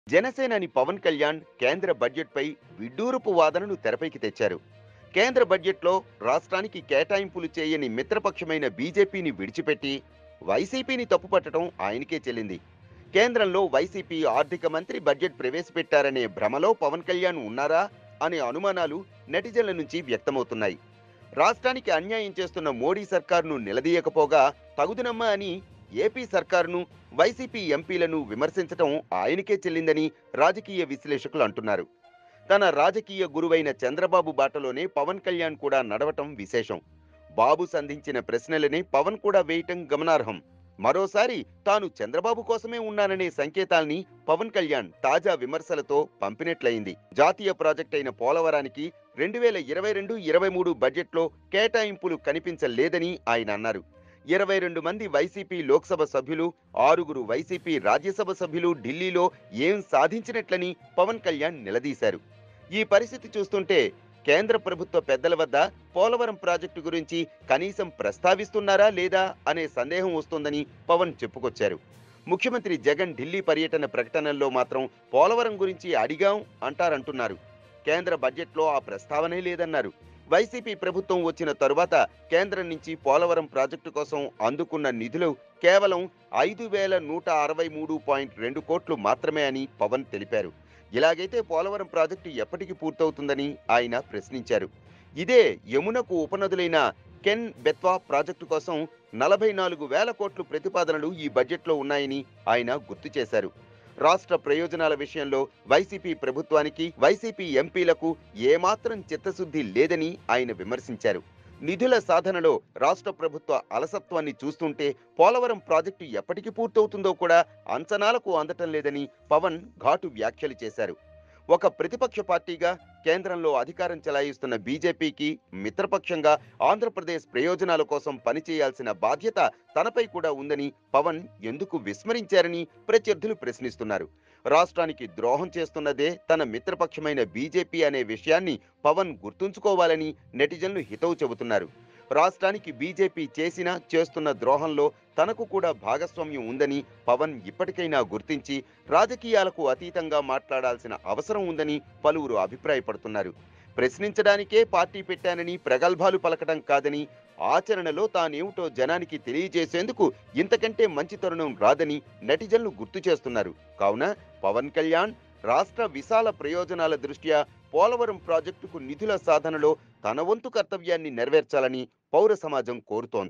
జనసేనాని పవన్ కళ్యాణ్ కేంద్ర బడ్జెట్పై విడ్డూరపు వాదనను తెరపైకి తెచ్చారు కేంద్ర బడ్జెట్లో రాష్ట్రానికి కేటాయింపులు చేయని మిత్రపక్షమైన బీజేపీని విడిచిపెట్టి వైసీపీని తప్పుపట్టడం ఆయనకే చెల్లింది కేంద్రంలో వైసీపీ ఆర్థిక మంత్రి బడ్జెట్ ప్రవేశపెట్టారనే భ్రమలో పవన్ కళ్యాణ్ ఉన్నారా అనే అనుమానాలు నెటిజన్ల నుంచి వ్యక్తమవుతున్నాయి రాష్ట్రానికి అన్యాయం చేస్తున్న మోడీ సర్కారును నిలదీయకపోగా తగుదనమ్మా అని ఏపీ సర్కారును వైసీపీ ఎంపీలను విమర్శించటం ఆయనకే చెల్లిందని రాజకీయ విశ్లేషకులు అంటున్నారు తన రాజకీయ గురువైన చంద్రబాబు బాటలోనే పవన్ కళ్యాణ్ కూడా నడవటం విశేషం బాబు సంధించిన ప్రశ్నలనే పవన్ కూడా వేయటం గమనార్హం మరోసారి తాను చంద్రబాబు కోసమే ఉన్నాననే సంకేతాల్ని పవన్ కళ్యాణ్ తాజా విమర్శలతో పంపినట్లయింది జాతీయ ప్రాజెక్ట్ అయిన పోలవరానికి రెండు వేల ఇరవై రెండు ఇరవై మూడు బడ్జెట్లో కేటాయింపులు కనిపించలేదని ఆయన అన్నారు ఇరవై రెండు మంది వైసీపీ లోక్సభ సభ్యులు ఆరుగురు వైసీపీ రాజ్యసభ సభ్యులు ఢిల్లీలో ఏం సాధించినట్లని పవన్ కళ్యాణ్ నిలదీశారు ఈ పరిస్థితి చూస్తుంటే కేంద్ర ప్రభుత్వ పెద్దల వద్ద పోలవరం ప్రాజెక్టు గురించి కనీసం ప్రస్తావిస్తున్నారా లేదా అనే సందేహం వస్తోందని పవన్ చెప్పుకొచ్చారు ముఖ్యమంత్రి జగన్ ఢిల్లీ పర్యటన ప్రకటనల్లో మాత్రం పోలవరం గురించి అడిగాం అంటారంటున్నారు కేంద్ర బడ్జెట్లో ఆ ప్రస్తావనే లేదన్నారు వైసీపీ ప్రభుత్వం వచ్చిన తరువాత కేంద్రం నుంచి పోలవరం ప్రాజెక్టు కోసం అందుకున్న నిధులు కేవలం ఐదు వేల నూట అరవై మూడు పాయింట్ రెండు కోట్లు మాత్రమే అని పవన్ తెలిపారు ఇలాగైతే పోలవరం ప్రాజెక్టు ఎప్పటికి పూర్తవుతుందని ఆయన ప్రశ్నించారు ఇదే యమునకు ఉపనదులైన కెన్ బెత్వా ప్రాజెక్టు కోసం నలభై నాలుగు వేల కోట్లు ప్రతిపాదనలు ఈ బడ్జెట్లో ఉన్నాయని ఆయన గుర్తు చేశారు రాష్ట్ర ప్రయోజనాల విషయంలో వైసీపీ ప్రభుత్వానికి వైసీపీ ఎంపీలకు ఏమాత్రం చిత్తశుద్ధి లేదని ఆయన విమర్శించారు నిధుల సాధనలో రాష్ట్ర ప్రభుత్వ అలసత్వాన్ని చూస్తుంటే పోలవరం ప్రాజెక్టు ఎప్పటికి పూర్తవుతుందో కూడా అంచనాలకు అందటం లేదని పవన్ ఘాటు వ్యాఖ్యలు చేశారు ఒక ప్రతిపక్ష పార్టీగా కేంద్రంలో అధికారం చెలాయిస్తున్న బీజేపీకి మిత్రపక్షంగా ఆంధ్రప్రదేశ్ ప్రయోజనాల కోసం పనిచేయాల్సిన బాధ్యత తనపై కూడా ఉందని పవన్ ఎందుకు విస్మరించారని ప్రత్యర్థులు ప్రశ్నిస్తున్నారు రాష్ట్రానికి ద్రోహం చేస్తున్నదే తన మిత్రపక్షమైన బీజేపీ అనే విషయాన్ని పవన్ గుర్తుంచుకోవాలని నెటిజన్లు హితవు చెబుతున్నారు రాష్ట్రానికి బీజేపీ చేసిన చేస్తున్న ద్రోహంలో తనకు కూడా భాగస్వామ్యం ఉందని పవన్ ఇప్పటికైనా గుర్తించి రాజకీయాలకు అతీతంగా మాట్లాడాల్సిన అవసరం ఉందని పలువురు అభిప్రాయపడుతున్నారు ప్రశ్నించడానికే పార్టీ పెట్టానని ప్రగల్భాలు పలకడం కాదని ఆచరణలో తానేమిటో జనానికి తెలియజేసేందుకు ఇంతకంటే మంచి తరుణం రాదని నెటిజన్లు గుర్తు చేస్తున్నారు కావున పవన్ కళ్యాణ్ రాష్ట్ర విశాల ప్రయోజనాల దృష్ట్యా పోలవరం ప్రాజెక్టుకు నిధుల సాధనలో తన వంతు కర్తవ్యాన్ని నెరవేర్చాలని పౌర సమాజం కోరుతోంది